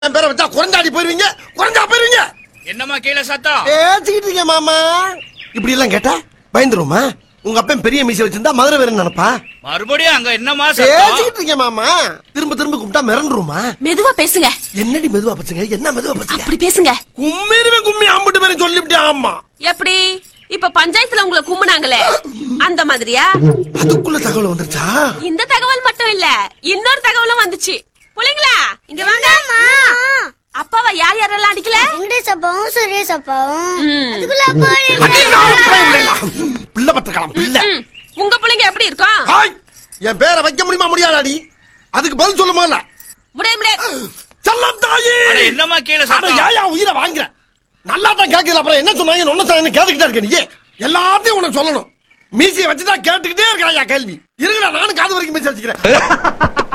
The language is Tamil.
என் பேரை வச்சா குறைஞ்சாடி போயிருவீங்க குறைஞ்சா போயிருவீங்க என்னம்மா கீழே சத்தம் பேசிக்கிட்டு இருக்கேன் மாமா இப்படி எல்லாம் கேட்டா பயந்துருமா உங்க அப்பன் பெரிய மீசை வச்சிருந்தா மதுரை வேற நினைப்பா மறுபடியும் அங்க என்னம்மா சத்தம் பேசிக்கிட்டு இருக்கேன் மாமா திரும்ப திரும்ப கூப்பிட்டா மிரண்டுருமா மெதுவா பேசுங்க என்னடி மெதுவா பச்சுங்க என்ன மெதுவா பச்சுங்க அப்படி பேசுங்க கும்மிருவே கும்மி அம்பிட்டு பேரும் சொல்லிவிட்டேன் ஆமா எப்படி இப்ப பஞ்சாயத்துல உங்களை கும்பினாங்களே அந்த மாதிரியா அதுக்குள்ள தகவல் வந்துருச்சா இந்த தகவல் மட்டும் இல்ல இன்னொரு தகவலும் வந்துச்சு புள்ளைங்களா இங்க வாங்க அப்பாவை யார் யாரெல்லாம் அடிக்கல வெங்கடேஷ் அப்பாவும் சுரேஷ் அப்பாவும் ம். அதுக்குள்ள அப்பா அடி, நான் பிள்ளை இல்லையா? பிள்ளை பத்திரக்கலாம் பிள்ளை ம். உங்க பிள்ளைங்க எப்படி இருக்கும் ஹாய் என் பேரை வைக்க முடியுமா முடியாதாடி அதுக்கு பதில் சொல்லுமா இல்ல முடியாது முடியாது செல்லம் தாயி அட, என்னம்மா கீழே அட, சத்தம் ஏன் என் உயிரை வாங்குற நல்லா தான் கேட்கல அப்புறம் என்ன சொன்னாங்க ஒன்னு சொன்னாங்க கேட்டுக்கிட்டே இருக்க நீ எல்லாத்தையும் உனக்கு சொல்லணும் மீசியை வச்சுதான் கேட்டுக்கிட்டே இருக்காயா கேள்வி இருங்கடா நானும் காது வரைக்கும் மீசி வச்சுக்கிறேன்